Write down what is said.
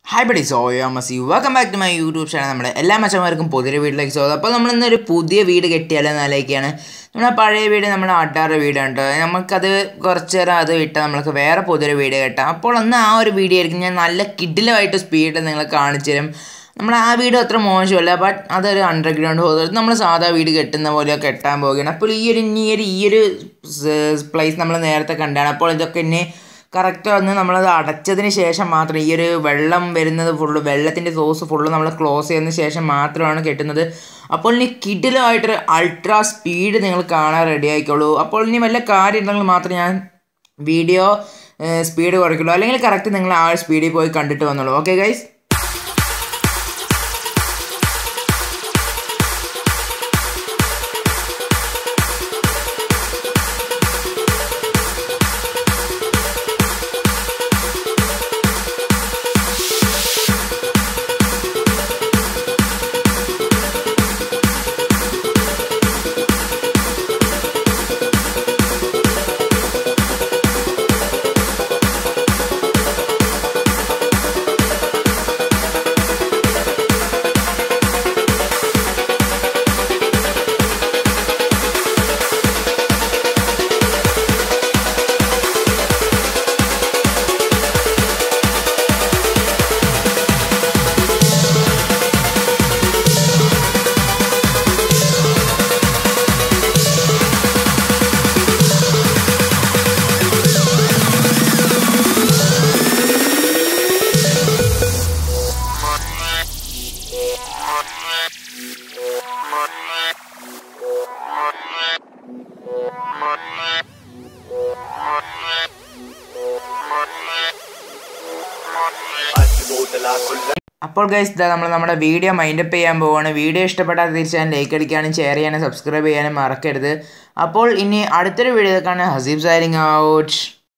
hi buddy സോയോ മസി welcome back to my YouTube channel നമ്മുടെ എല്ലാ മച്ചന്മാർക്കും പുതിയ വീട്ടിലേക്ക് സ്വാഗതം അപ്പോൾ നമ്മൾ ഇന്നൊരു പുതിയ വീട് കെട്ടിയാലോ എന്നാലേക്കാണ് നമ്മുടെ പഴയ വീട് നമ്മുടെ ആട്ടാറ് വീടാണ് കേട്ടോ നമുക്കത് കുറച്ച് നേരം അത് വിട്ടാൽ നമ്മൾക്ക് വേറെ പുതിയൊരു വീട് കെട്ടാം അപ്പോൾ ഒന്ന് ആ ഒരു വീഡിയോ ആയിരിക്കും ഞാൻ നല്ല കിഡിലുമായിട്ട് സ്പീഡിൽ നിങ്ങളെ കാണിച്ചു തരും നമ്മുടെ ആ വീട് അത്ര മോശമല്ല ബട്ട് അതൊരു അണ്ടർഗ്രൗണ്ട് ഹോൾ നമ്മൾ സാധാ വീട് കെട്ടുന്ന പോലെ കെട്ടാൻ പോവുകയാണ് അപ്പോൾ ഈ ഒരു ഇനി ഒരു ഈ ഒരു പ്ലേസ് നമ്മൾ നേരത്തെ കണ്ടാണ് അപ്പോൾ ഇതൊക്കെ ഇനി കറക്റ്റ് വന്ന് നമ്മളത് അടച്ചതിന് ശേഷം മാത്രം ഈ ഒരു വെള്ളം വരുന്നത് ഫുള്ള് വെള്ളത്തിൻ്റെ സോഴ്സ് ഫുള്ള് നമ്മൾ ക്ലോസ് ചെയ്തതിന് ശേഷം മാത്രമാണ് കെട്ടുന്നത് അപ്പോൾ ഇനി കിഡിലുമായിട്ടൊരു അൾട്രാ സ്പീഡ് നിങ്ങൾ കാണാൻ റെഡി ആയിക്കോളൂ അപ്പോൾ ഇനി വല്ല കാര്യം ഉണ്ടെങ്കിൽ മാത്രം ഞാൻ വീഡിയോ സ്പീഡ് കുറയ്ക്കുള്ളൂ അല്ലെങ്കിൽ കറക്റ്റ് നിങ്ങൾ ആ സ്പീഡിൽ പോയി കണ്ടിട്ട് വന്നോളൂ ഓക്കെ ഗൈസ് അപ്പോൾ ഗൈസ് ഇതാ നമ്മൾ നമ്മുടെ വീഡിയോ മൈൻഡപ്പ് ചെയ്യാൻ പോവുകയാണ് വീഡിയോ ഇഷ്ടപ്പെട്ടാൽ തീർച്ചയായും ലൈക്ക് അടിക്കാനും ഷെയർ ചെയ്യാനും സബ്സ്ക്രൈബ് ചെയ്യാനും മറക്കരുത് അപ്പോൾ ഇനി അടുത്തൊരു വീഡിയോ കാണാൻ ഹസീബ് സാരിങ് ഔട്ട്